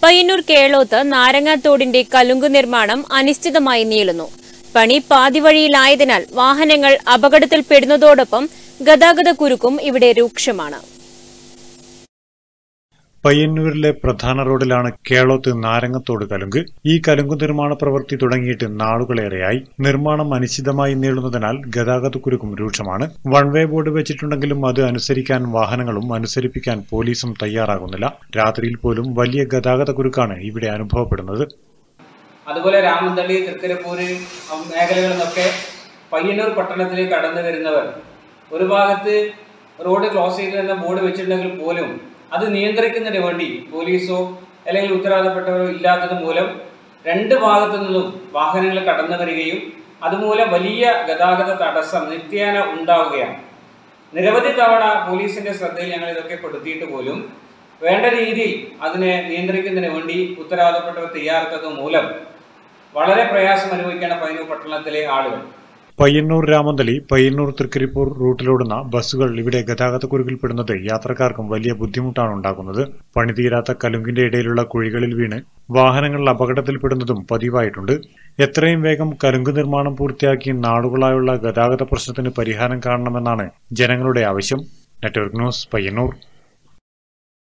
പയ്യന്നൂർ കേളോത്ത് നാരങ്ങാത്തോടിന്റെ കലുങ്ക് നിർമ്മാണം അനിശ്ചിതമായി നീളുന്നു പണി പാതിവഴിയിലായതിനാൽ വാഹനങ്ങൾ അപകടത്തിൽപ്പെടുന്നതോടൊപ്പം ഗതാഗത കുരുക്കും ഇവിടെ രൂക്ഷമാണ് പയ്യന്നൂരിലെ പ്രധാന റോഡിലാണ് കേളോത്ത് നാരങ്ങത്തോട് കലുങ്ക് ഈ കലുങ്ക് നിർമ്മാണ പ്രവൃത്തി തുടങ്ങിയിട്ട് നാളുകളേറെയായി നിർമ്മാണം അനിശ്ചിതമായി നീളുന്നതിനാൽ ഗതാഗതക്കുരുക്കും രൂക്ഷമാണ് വൺ വേ ബോർഡ് വെച്ചിട്ടുണ്ടെങ്കിലും അത് അനുസരിക്കാൻ വാഹനങ്ങളും അനുസരിപ്പിക്കാൻ പോലീസും തയ്യാറാകുന്നില്ല രാത്രിയിൽ പോലും വലിയ ഗതാഗതക്കുരുക്കാണ് ഇവിടെ അനുഭവപ്പെടുന്നത് അതുപോലെ രാമന്തളി തൃക്കരിപ്പൂര് മേഖലകളിൽ നിന്നൊക്കെ പയ്യന്നൂർ പട്ടണത്തിലേക്ക് കടന്നു വരുന്നവർ ഒരു ഭാഗത്ത് റോഡ് ക്ലോസ് ചെയ്തെന്ന ബോർഡ് വെച്ചിട്ടുണ്ടെങ്കിൽ പോലും അത് നിയന്ത്രിക്കുന്നതിന് വേണ്ടി പോലീസോ അല്ലെങ്കിൽ ഉത്തരവാദപ്പെട്ടവരോ ഇല്ലാത്തത് മൂലം രണ്ട് ഭാഗത്തു നിന്നും വാഹനങ്ങൾ കടന്നു വരികയും അതുമൂലം വലിയ ഗതാഗത തടസ്സം നിത്യേന ഉണ്ടാവുകയാണ് നിരവധി തവണ പോലീസിന്റെ ശ്രദ്ധയിൽ ഞങ്ങൾ ഇതൊക്കെ പെടുത്തിയിട്ട് പോലും വേണ്ട രീതിയിൽ അതിനെ നിയന്ത്രിക്കുന്നതിന് വേണ്ടി ഉത്തരവാദപ്പെട്ടവർ തയ്യാറാത്തത് മൂലം വളരെ പ്രയാസം അനുഭവിക്കുകയാണ് പയ്യന്നൂർ പട്ടണത്തിലെ ആളുകൾ പയ്യന്നൂർ രാമന്തലി പയ്യന്നൂർ തൃക്കരിപ്പൂർ റൂട്ടിലോടുന്ന ബസ്സുകൾ ഇവിടെ ഗതാഗതക്കുരുക്കിൽപ്പെടുന്നത് യാത്രക്കാർക്കും വലിയ ബുദ്ധിമുട്ടാണ് ഉണ്ടാക്കുന്നത് പണിതീരാത്ത കലുങ്കിന്റെ ഇടയിലുള്ള കുഴികളിൽ വീണ് വാഹനങ്ങൾ അപകടത്തിൽപ്പെടുന്നതും പതിവായിട്ടുണ്ട് എത്രയും വേഗം കലുങ്ക് നിർമ്മാണം പൂർത്തിയാക്കി നാടുകളായുള്ള ഗതാഗത പ്രശ്നത്തിന് പരിഹാരം കാണണമെന്നാണ് ജനങ്ങളുടെ ആവശ്യം നെറ്റ്വർക്ക് ന്യൂസ് പയ്യന്നൂർ